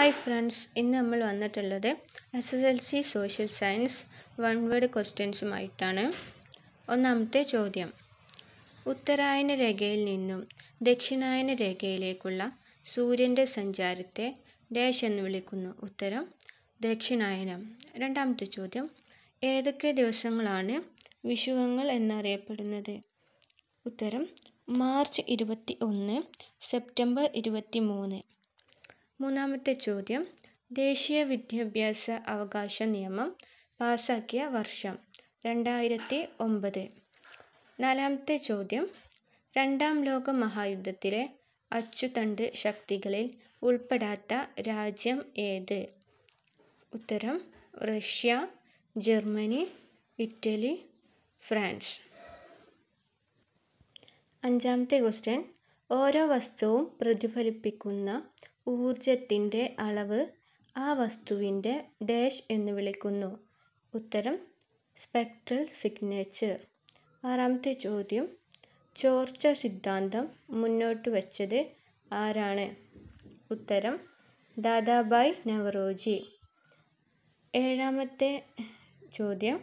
hi friends ഇന്ന് നമ്മൾ വന്നിട്ടുള്ളത് S S L C social science one word ക്വസ്റ്റ്യൻസുമായിട്ടാണ് ഒന്നാമത്തെ ചോദ്യം ഉത്തരായന രേഖയിൽ നിന്നും ദക്ഷിണായന രേഖയിലേക്കുള്ള സൂര്യൻ്റെ സഞ്ചാരത്തെ ഡാഷ് എന്ന് വിളിക്കുന്നു ഉത്തരം ദക്ഷിണായനം രണ്ടാമത്തെ ചോദ്യം ഏതൊക്കെ ദിവസങ്ങളാണ് വിഷുവങ്ങൾ എന്നറിയപ്പെടുന്നത് ഉത്തരം മാർച്ച് ഇരുപത്തി ഒന്ന് സെപ്റ്റംബർ ഇരുപത്തി മൂന്ന് മൂന്നാമത്തെ ചോദ്യം ദേശീയ വിദ്യാഭ്യാസ അവകാശ നിയമം പാസാക്കിയ വർഷം രണ്ടായിരത്തി ഒമ്പത് നാലാമത്തെ ചോദ്യം രണ്ടാം ലോക മഹായുദ്ധത്തിലെ അച്ചുതണ്ട് ശക്തികളിൽ ഉൾപ്പെടാത്ത രാജ്യം ഏത് ഉത്തരം റഷ്യ ജർമ്മനി ഇറ്റലി ഫ്രാൻസ് അഞ്ചാമത്തെ ക്വസ്റ്റ്യൻ ഓരോ വസ്തുവും പ്രതിഫലിപ്പിക്കുന്ന ഊർജത്തിൻ്റെ അളവ് ആ വസ്തുവിൻ്റെ ഡാഷ് എന്ന് വിളിക്കുന്നു ഉത്തരം സ്പെക്ട്രൽ സിഗ്നേച്ചർ ആറാമത്തെ ചോദ്യം ചോർച്ച സിദ്ധാന്തം മുന്നോട്ട് വച്ചത് ആരാണ് ഉത്തരം ദാദാബായ് നവറോജി ഏഴാമത്തെ ചോദ്യം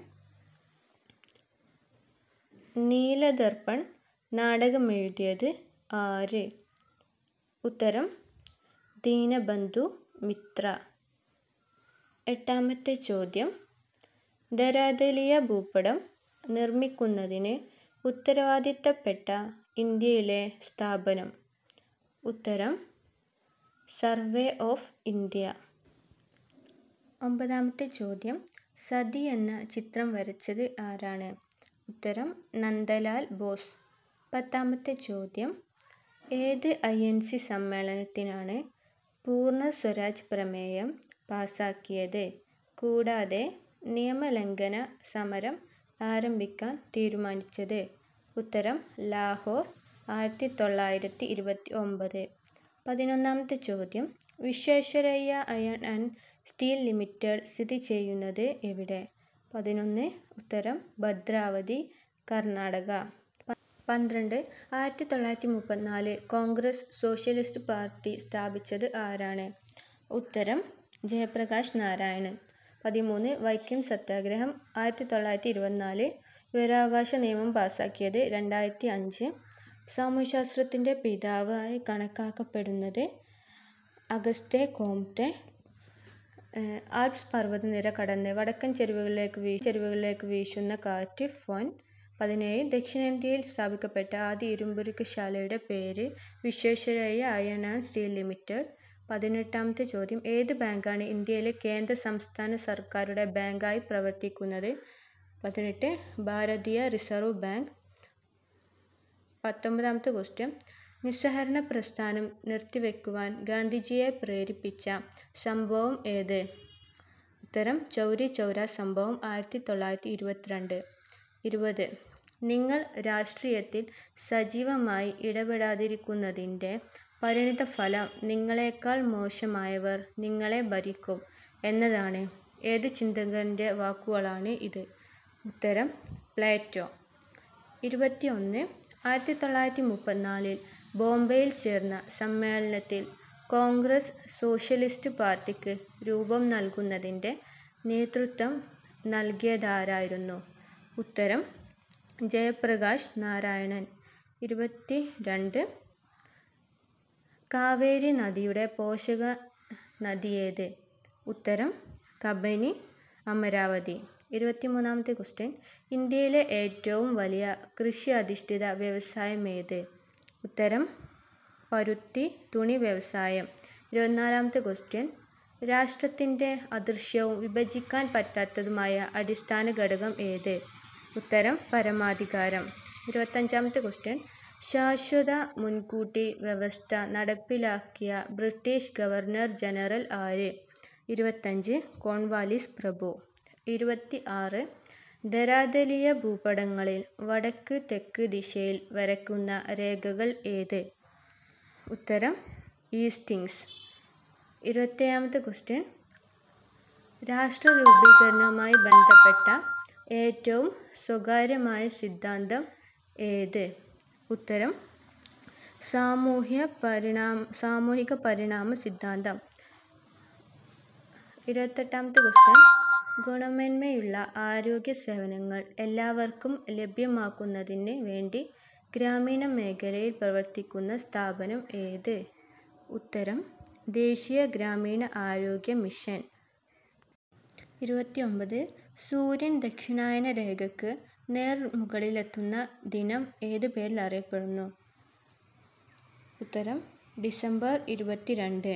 നീലദർപ്പൺ നാടകമെഴുതിയത് ആര് ഉത്തരം ദീനബന്ധു മിത്ര എട്ടാമത്തെ ചോദ്യം ധരാതലീയ ഭൂപടം നിർമ്മിക്കുന്നതിന് ഉത്തരവാദിത്തപ്പെട്ട ഇന്ത്യയിലെ സ്ഥാപനം ഉത്തരം സർവേ ഓഫ് ഇന്ത്യ ഒമ്പതാമത്തെ ചോദ്യം സതി എന്ന ചിത്രം വരച്ചത് ആരാണ് ഉത്തരം നന്ദലാൽ ബോസ് പത്താമത്തെ ചോദ്യം ഏത് ഐ എൻ സി സമ്മേളനത്തിനാണ് പൂർണ്ണ സ്വരാജ് പ്രമേയം പാസാക്കിയത് കൂടാതെ നിയമലംഘന സമരം ആരംഭിക്കാൻ തീരുമാനിച്ചത് ഉത്തരം ലാഹോർ ആയിരത്തി തൊള്ളായിരത്തി ഇരുപത്തി ഒമ്പത് പതിനൊന്നാമത്തെ ചോദ്യം Visvesvaraya iron and steel limited സ്ഥിതി ചെയ്യുന്നത് എവിടെ പതിനൊന്ന് ഉത്തരം ഭദ്രാവതി കർണാടക പന്ത്രണ്ട് ആയിരത്തി തൊള്ളായിരത്തി മുപ്പത്തിനാല് കോൺഗ്രസ് സോഷ്യലിസ്റ്റ് പാർട്ടി സ്ഥാപിച്ചത് ആരാണ് ഉത്തരം ജയപ്രകാശ് നാരായണൻ പതിമൂന്ന് വൈക്കം സത്യാഗ്രഹം ആയിരത്തി തൊള്ളായിരത്തി ഇരുപത്തിനാല് വിവരാവകാശ നിയമം പാസാക്കിയത് രണ്ടായിരത്തി അഞ്ച് സാമൂഹ്യശാസ്ത്രത്തിൻ്റെ പിതാവായി കണക്കാക്കപ്പെടുന്നത് അഗസ്തേ കോംറ്റെ ആൽപ്സ് പർവ്വതനിര കടന്ന് വടക്കൻ ചെരുവുകളിലേക്ക് വീ ചെരുവുകളിലേക്ക് വീശുന്ന കാറ്റ് ഫോൻ പതിനേഴ് ദക്ഷിണേന്ത്യയിൽ സ്ഥാപിക്കപ്പെട്ട ആദ്യ ഇരുമ്പുരുക്കശാലയുടെ പേര് Visvesvaraya iron and steel limited പതിനെട്ടാമത്തെ ചോദ്യം ഏത് ബാങ്കാണ് ഇന്ത്യയിലെ കേന്ദ്ര സംസ്ഥാന സർക്കാരുടെ ബാങ്കായി പ്രവർത്തിക്കുന്നത് പതിനെട്ട് ഭാരതീയ റിസർവ് ബാങ്ക് പത്തൊമ്പതാമത്തെ ക്വസ്റ്റ്യൻ നിസ്സഹരണ പ്രസ്ഥാനം നിർത്തിവെക്കുവാൻ ഗാന്ധിജിയെ പ്രേരിപ്പിച്ച സംഭവം ഏത് ഉത്തരം ചൗരി ചൗര സംഭവം ആയിരത്തി തൊള്ളായിരത്തി ഇരുപത്തിരണ്ട് ഇരുപത് നിങ്ങൾ രാഷ്ട്രീയത്തിൽ സജീവമായി ഇടപെടാതിരിക്കുന്നതിൻ്റെ പരിണിതഫലം നിങ്ങളെക്കാൾ മോശമായവർ നിങ്ങളെ ഭരിക്കും എന്നതാണ് ഏത് ചിന്തകൻ്റെ വാക്കുകളാണ് ഇത് ഉത്തരം പ്ലേറ്റോ ഇരുപത്തിയൊന്ന് ആയിരത്തി തൊള്ളായിരത്തി മുപ്പത്തിനാലിൽ ബോംബെയിൽ ചേർന്ന സമ്മേളനത്തിൽ കോൺഗ്രസ് സോഷ്യലിസ്റ്റ് പാർട്ടിക്ക് രൂപം നൽകുന്നതിൻ്റെ നേതൃത്വം നൽകിയതാരായിരുന്നു ഉത്തരം ജയപ്രകാശ് നാരായണൻ ഇരുപത്തി രണ്ട് കാവേരി നദിയുടെ പോഷക നദി ഏത് ഉത്തരം കബനി അമരാവതി ഇരുപത്തിമൂന്നാമത്തെ ക്വസ്റ്റ്യൻ ഇന്ത്യയിലെ ഏറ്റവും വലിയ കൃഷി അധിഷ്ഠിത വ്യവസായം ഏത് ഉത്തരം പരുത്തി തുണി വ്യവസായം ഇരുപത്തിനാലാമത്തെ ക്വസ്റ്റ്യൻ രാഷ്ട്രത്തിൻ്റെ അദൃശ്യവും വിഭജിക്കാൻ പറ്റാത്തതുമായ അടിസ്ഥാന ഘടകം ഏത് ഉത്തരം പരമാധികാരം ഇരുപത്തഞ്ചാമത്തെ ക്വസ്റ്റ്യൻ ശാശ്വത മുൻകൂട്ടി വ്യവസ്ഥ നടപ്പിലാക്കിയ ബ്രിട്ടീഷ് ഗവർണർ ജനറൽ ആര് ഇരുപത്തഞ്ച് കോൺവാലിസ് പ്രഭു ഇരുപത്തി ആറ് ധരാതലീയ ഭൂപടങ്ങളിൽ വടക്ക് തെക്ക് ദിശയിൽ വരയ്ക്കുന്ന രേഖകൾ ഏത് ഉത്തരം ഈസ്റ്റിങ്സ് ഇരുപത്തേഴാമത്തെ ക്വസ്റ്റ്യൻ രാഷ്ട്ര രൂപീകരണവുമായി ബന്ധപ്പെട്ട ഏറ്റവും സ്വകാര്യമായ സിദ്ധാന്തം ഏത് ഉത്തരം സാമൂഹ്യ പരിണാമ സാമൂഹിക പരിണാമ സിദ്ധാന്തം ഇരുപത്തെട്ടാമത്തെ ക്വസ്റ്റ്യൻ ഗുണമേന്മയുള്ള ആരോഗ്യ സേവനങ്ങൾ എല്ലാവർക്കും ലഭ്യമാക്കുന്നതിന് വേണ്ടി ഗ്രാമീണ മേഖലയിൽ പ്രവർത്തിക്കുന്ന സ്ഥാപനം ഏത് ഉത്തരം ദേശീയ ഗ്രാമീണ ആരോഗ്യ മിഷൻ ഇരുപത്തിയൊമ്പത് സൂര്യൻ ദക്ഷിണായന രേഖയ്ക്ക് നേർ മുകളിലെത്തുന്ന ദിനം ഏത് പേരിൽ അറിയപ്പെടുന്നു ഉത്തരം ഡിസംബർ ഇരുപത്തിരണ്ട്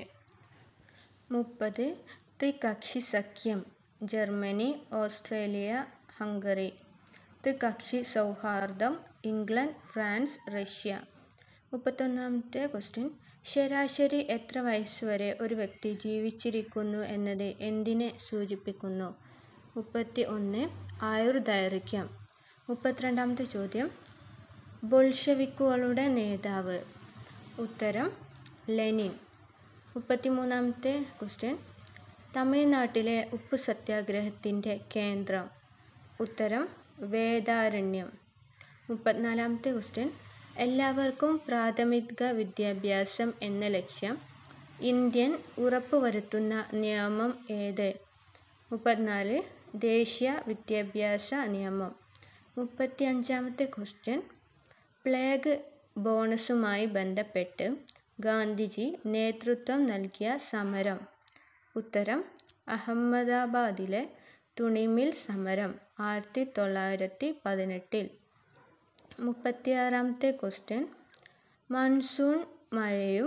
മുപ്പത് ത്രികക്ഷി സഖ്യം ജർമ്മനി ഓസ്ട്രേലിയ ഹംഗറി ത്രികക്ഷി സൗഹാർദ്ദം ഇംഗ്ലണ്ട് ഫ്രാൻസ് റഷ്യ മുപ്പത്തൊന്നാമത്തെ ക്വസ്റ്റ്യൻ ശരാശരി എത്ര വയസ്സുവരെ ഒരു വ്യക്തി ജീവിച്ചിരിക്കുന്നു എന്നത് എന്തിനെ സൂചിപ്പിക്കുന്നു മുപ്പത്തി ഒന്ന് ആയുർദൈർഘ്യം മുപ്പത്തിരണ്ടാമത്തെ ചോദ്യം ബൊൾഷവിക്കുകളുടെ നേതാവ് ഉത്തരം ലെനിൻ മുപ്പത്തിമൂന്നാമത്തെ ക്വസ്റ്റ്യൻ തമിഴ്നാട്ടിലെ ഉപ്പ് സത്യാഗ്രഹത്തിൻ്റെ കേന്ദ്രം ഉത്തരം വേദാരണ്യം മുപ്പത്തിനാലാമത്തെ ക്വസ്റ്റ്യൻ എല്ലാവർക്കും പ്രാഥമിക വിദ്യാഭ്യാസം എന്ന ലക്ഷ്യം ഇന്ത്യൻ ഉറപ്പുവരുത്തുന്ന നിയമം ഏത് മുപ്പത്തിനാല് ദേശീയ വിദ്യാഭ്യാസ നിയമം മുപ്പത്തി അഞ്ചാമത്തെ ക്വസ്റ്റ്യൻ പ്ലേഗ് ബോണസുമായി ബന്ധപ്പെട്ട് ഗാന്ധിജി നേതൃത്വം നൽകിയ സമരം ഉത്തരം അഹമ്മദാബാദിലെ തുണിമിൽ സമരം ആയിരത്തി തൊള്ളായിരത്തി പതിനെട്ടിൽ മുപ്പത്തിയാറാമത്തെ ക്വസ്റ്റ്യൻ മൺസൂൺ മഴയും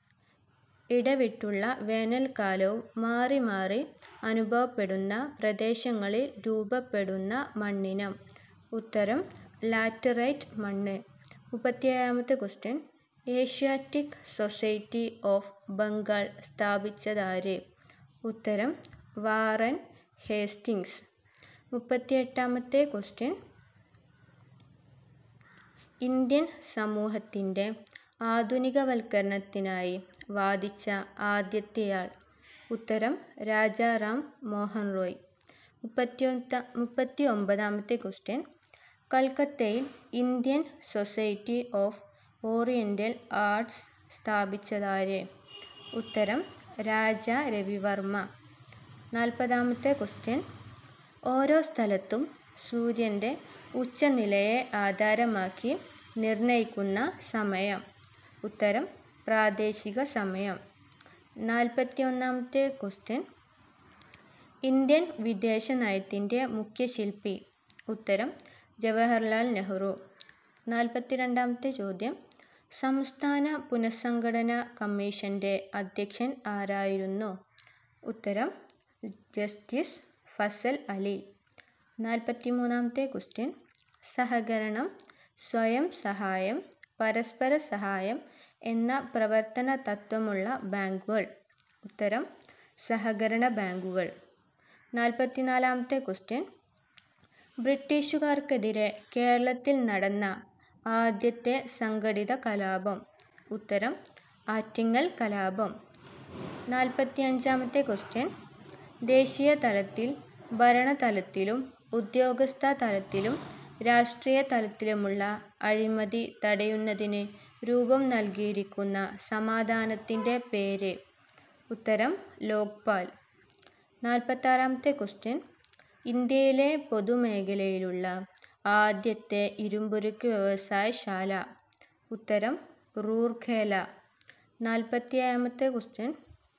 ഇടവിട്ടുള്ള വേനൽക്കാലവും മാറി മാറി അനുഭവപ്പെടുന്ന പ്രദേശങ്ങളിൽ രൂപപ്പെടുന്ന മണ്ണിനം ഉത്തരം ലാറ്ററൈറ്റ് മണ്ണ് മുപ്പത്തിയേഴാമത്തെ question Asiatic society of Bengal സ്ഥാപിച്ചതാര് ഉത്തരം വാറൻ ഹേസ്റ്റിങ്സ് മുപ്പത്തിയെട്ടാമത്തെ ക്വസ്റ്റ്യൻ ഇന്ത്യൻ സമൂഹത്തിൻ്റെ ആധുനികവൽക്കരണത്തിനായി വാദിച്ച ആദ്യത്തെയാൾ ഉത്തരം രാജാറാം മോഹൻ റോയ് മുപ്പത്തിയൊത്ത മുപ്പത്തി ഒമ്പതാമത്തെ ക്വസ്റ്റ്യൻ കൽക്കത്തയിൽ Indian society of oriental arts സ്ഥാപിച്ചതാര് ഉത്തരം രാജ രവിവർമ്മ നാൽപ്പതാമത്തെ ക്വസ്റ്റ്യൻ ഓരോ സ്ഥലത്തും സൂര്യൻ്റെ ഉച്ചനിലയെ ആധാരമാക്കി നിർണയിക്കുന്ന സമയം ഉത്തരം പ്രാദേശിക സമയം നാൽപ്പത്തി ഒന്നാമത്തെ ക്വസ്റ്റ്യൻ ഇന്ത്യൻ വിദേശ നയത്തിൻ്റെ മുഖ്യ ശില്പി ഉത്തരം ജവഹർലാൽ നെഹ്റു നാൽപ്പത്തി രണ്ടാമത്തെ ചോദ്യം സംസ്ഥാന പുനഃസംഘടന കമ്മീഷൻ്റെ അധ്യക്ഷൻ ആരായിരുന്നു ഉത്തരം ജസ്റ്റിസ് ഫസൽ അലി നാൽപ്പത്തി മൂന്നാമത്തെ ക്വസ്റ്റ്യൻ സഹകരണം സ്വയം സഹായം പരസ്പര സഹായം എന്ന പ്രവർത്തന തത്വമുള്ള ബാങ്കുകൾ ഉത്തരം സഹകരണ ബാങ്കുകൾ നാൽപ്പത്തിനാലാമത്തെ ക്വസ്റ്റ്യൻ ബ്രിട്ടീഷുകാർക്കെതിരെ കേരളത്തിൽ നടന്ന ആദ്യത്തെ സംഘടിത കലാപം ഉത്തരം ആറ്റിങ്ങൽ കലാപം നാൽപ്പത്തി അഞ്ചാമത്തെ ക്വസ്റ്റ്യൻ ദേശീയ തലത്തിൽ ഭരണതലത്തിലും ഉദ്യോഗസ്ഥ തലത്തിലും രാഷ്ട്രീയ തലത്തിലുമുള്ള അഴിമതി തടയുന്നതിന് രൂപം നൽകിയിരിക്കുന്ന സമാധാനത്തിൻ്റെ പേര് ഉത്തരം ലോക്പാൽ നാൽപ്പത്താറാമത്തെ ക്വസ്റ്റ്യൻ ഇന്ത്യയിലെ പൊതുമേഖലയിലുള്ള ആദ്യത്തെ ഇരുമ്പുരുക്ക് വ്യവസായശാല ഉത്തരം റൂർഖേല നാൽപ്പത്തിയേഴാമത്തെ ക്വസ്റ്റ്യൻ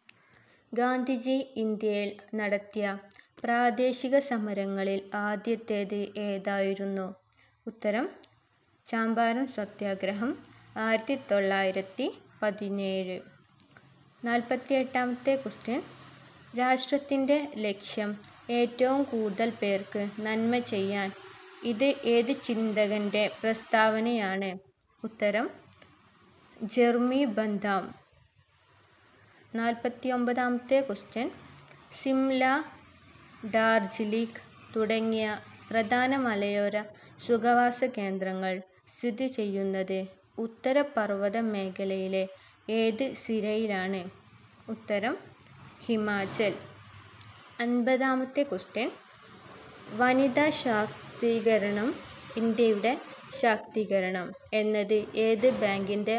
ഗാന്ധിജി ഇന്ത്യയിൽ നടത്തിയ പ്രാദേശിക സമരങ്ങളിൽ ആദ്യത്തേത് ഏതായിരുന്നു ഉത്തരം ചാമ്പാരൻ സത്യാഗ്രഹം ആയിരത്തി തൊള്ളായിരത്തി പതിനേഴ് നാൽപ്പത്തി എട്ടാമത്തെ ക്വസ്റ്റ്യൻ രാഷ്ട്രത്തിൻ്റെ ലക്ഷ്യം ഏറ്റവും കൂടുതൽ പേർക്ക് നന്മ ചെയ്യാൻ ഇത് ഏത് ചിന്തകൻ്റെ പ്രസ്താവനയാണ് ഉത്തരം ജെർമി ബന്ധാം നാൽപ്പത്തി ഒമ്പതാമത്തെ ക്വസ്റ്റ്യൻ സിംല ഡാർജിലിംഗ് തുടങ്ങിയ പ്രധാന മലയോര സുഖവാസ കേന്ദ്രങ്ങൾ സ്ഥിതി ചെയ്യുന്നത് ഉത്തരപർവ്വത മേഖലയിലെ ഏത് സിരയിലാണ് ഉത്തരം ഹിമാചൽ അൻപതാമത്തെ ക്വസ്റ്റ്യൻ വനിതാ ശാക്തീകരണം ഇന്ത്യയുടെ ശാക്തീകരണം എന്നത് ഏത് ബാങ്കിൻ്റെ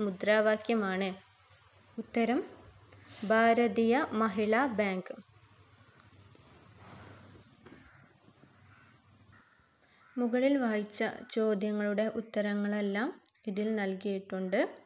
മുദ്രാവാക്യമാണ് ഉത്തരം ഭാരതീയ മഹിളാ ബാങ്ക് മുകളിൽ വായിച്ച ചോദ്യങ്ങളുടെ ഉത്തരങ്ങളെല്ലാം ഇതിൽ നൽകിയിട്ടുണ്ട്